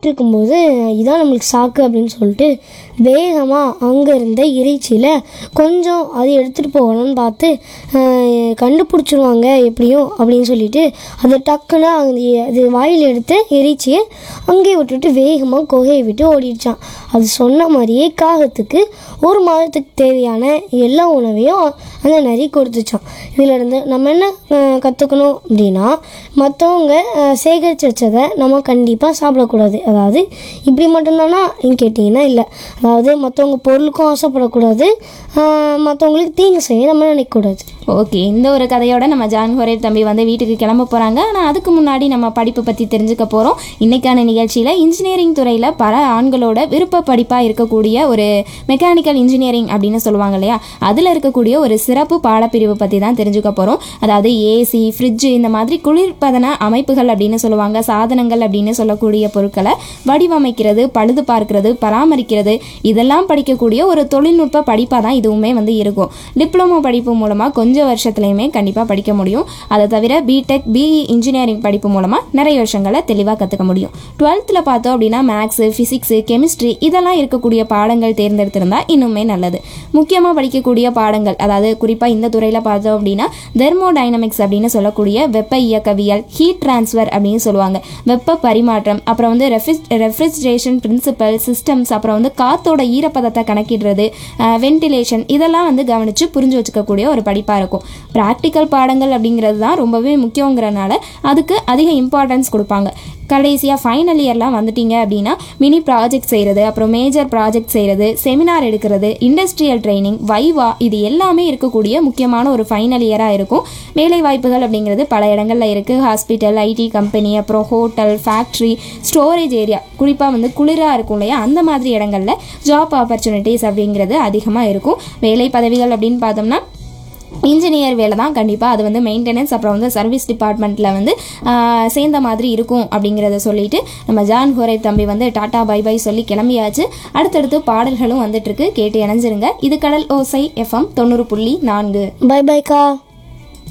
போயிட்டு இருக்கும்போது இதான் நம்மளுக்கு சாக்கு அப்படின்னு சொல்லிட்டு வேகமாக அங்கே இருந்த இறைச்சியில் கொஞ்சம் அது எடுத்துகிட்டு போகணும்னு பார்த்து ஆஹ், கண்டுபிடிச்சிருவாங்க எப்படியும் அப்படின்னு சொல்லிட்டு அதை டக்குன்னு அந்த அது வாயில் எடுத்த இறைச்சியை அங்கேயே விட்டுட்டு வேகமாக குகையை விட்டு ஓடிடுச்சான் அது சொன்ன மாதிரியே காகத்துக்கு ஒரு மாதத்துக்கு தேவையான எல்லா உணவையும் அந்த நரி கொடுத்துச்சான் இதில் இருந்து நம்ம என்ன கற்றுக்கணும் அப்படின்னா மற்றவங்க சேகரித்து வச்சதை நம்ம கண்டிப்பாக சாப்பிடக்கூடாது அதாவது இப்படி மட்டும்தானா கேட்டிங்கன்னா இல்லை அதாவது மற்றவங்க பொருளுக்கும் ஆசைப்படக்கூடாது மற்றவங்களுக்கு தீங்கு செய்ய நம்ம நினைக்கக்கூடாது ஓகே இந்த ஒரு கதையோட நம்ம ஜான் ஹோரே தம்பி வந்து வீட்டுக்கு கிளம்ப போகிறாங்க ஆனால் அதுக்கு முன்னாடி நம்ம படிப்பை பற்றி தெரிஞ்சுக்க போகிறோம் இன்னைக்கான நிகழ்ச்சியில் இன்ஜினியரிங் துறையில் பல ஆண்களோட விருப்ப படிப்பாக இருக்கக்கூடிய ஒரு மெக்கானிக்கல் இன்ஜினியரிங் அப்படின்னு சொல்லுவாங்க இல்லையா அதில் இருக்கக்கூடிய ஒரு சிறப்பு பாடப்பிரிவு பற்றி தான் தெரிஞ்சுக்க போகிறோம் அதாவது ஏசி ஃப்ரிட்ஜு இந்த மாதிரி குளிர்பதன அமைப்புகள் அப்படின்னு சொல்லுவாங்க சாதனங்கள் அப்படின்னு சொல்லக்கூடிய பொருட்களை வடிவமைக்கிறது பழுது பார்க்கிறது பராமரிக்கிறது இதெல்லாம் படிக்கக்கூடிய ஒரு தொழில்நுட்ப படிப்பாக தான் இதுவுமே வந்து இருக்கும் டிப்ளமோ படிப்பு மூலமாக கொஞ்சம் வருஷத்துலையுமே கண்டிப்பாக படிக்க முடியும் அதை தவிர பிடெக் பிஇ இன்ஜினியரிங் படிப்பு மூலமாக நிறைய விஷயங்களை தெளிவாக கற்றுக்க முடியும் டுவெல்த்தில் பார்த்தோம் அப்படின்னா மேக்ஸு ஃபிசிக்ஸு கெமிஸ்ட்ரி இதெல்லாம் இருக்கக்கூடிய பாடங்கள் தேர்ந்தெடுத்திருந்தா இன்னுமே நல்லது முக்கியமாக படிக்கக்கூடிய பாடங்கள் அதாவது குறிப்பாக இந்த துறையில் பார்த்தோம் அப்படின்னா தெர்மோடைனமிக்ஸ் அப்படின்னு சொல்லக்கூடிய வெப்ப இயக்கவியல் ஹீட் டிரான்ஸ்ஃபர் அப்படின்னு சொல்லுவாங்க வெப்ப பரிமாற்றம் அப்புறம் வந்து ரெஃப்ரிஜ் ரெஃப்ரிஜரேஷன் பிரின்சிபல் சிஸ்டம்ஸ் அப்புறம் வந்து காத்தோட ஈரப்பதத்தை கணக்கிடுறது வென்டிலேஷன் இதெல்லாம் வந்து கவனித்து புரிஞ்சு வச்சுக்கக்கூடிய ஒரு படிப்பாக இருக்கும் ப்ராக்டிக்கல் பாடங்கள் அப்படிங்கிறது தான் ரொம்பவே முக்கியங்கிறனால அதுக்கு அதிக இம்பார்ட்டன்ஸ் கொடுப்பாங்க கடைசியாக ஃபைனல் இயர்லாம் வந்துட்டீங்க அப்படின்னா மினி ப்ராஜெக்ட் செய்கிறது அப்புறம் மேஜர் ப்ராஜெக்ட் செய்கிறது செமினார் எடுக்கிறது இண்டஸ்ட்ரியல் ட்ரைனிங் வைவா இது எல்லாமே இருக்கக்கூடிய முக்கியமான ஒரு ஃபைனல் இயராக இருக்கும் வேலை வாய்ப்புகள் அப்படிங்கிறது பல இடங்களில் இருக்குது ஹாஸ்பிட்டல் ஐடி கம்பெனி அப்புறம் ஹோட்டல் ஃபேக்ட்ரி ஸ்டோரேஜ் ஏரியா குறிப்பாக வந்து குளிராக இருக்கும் இல்லையா அந்த மாதிரி இடங்களில் ஜாப் ஆப்பர்ச்சுனிட்டிஸ் அப்படிங்கிறது அதிகமாக இருக்கும் வேலை பதவிகள் அப்படின்னு பார்த்தோம்னா இன்ஜினியர் வேலை தான் கண்டிப்பாக அது வந்து மெயின்டெனன்ஸ் அப்புறம் வந்து சர்வீஸ் டிபார்ட்மெண்ட்டில் வந்து ஆஹ், சேர்ந்த மாதிரி இருக்கும் அப்படிங்கிறத சொல்லிட்டு நம்ம ஜான் ஹோரை தம்பி வந்து டாடா பை பை சொல்லி கிளம்பியாச்சு அடுத்தடுத்து பாடல்களும் வந்துட்டு இருக்கு கேட்டு இணைஞ்சிருங்க இது கடல் ஓசை எஃப்எம் தொண்ணூறு புள்ளி நான்கு பை பைக்கா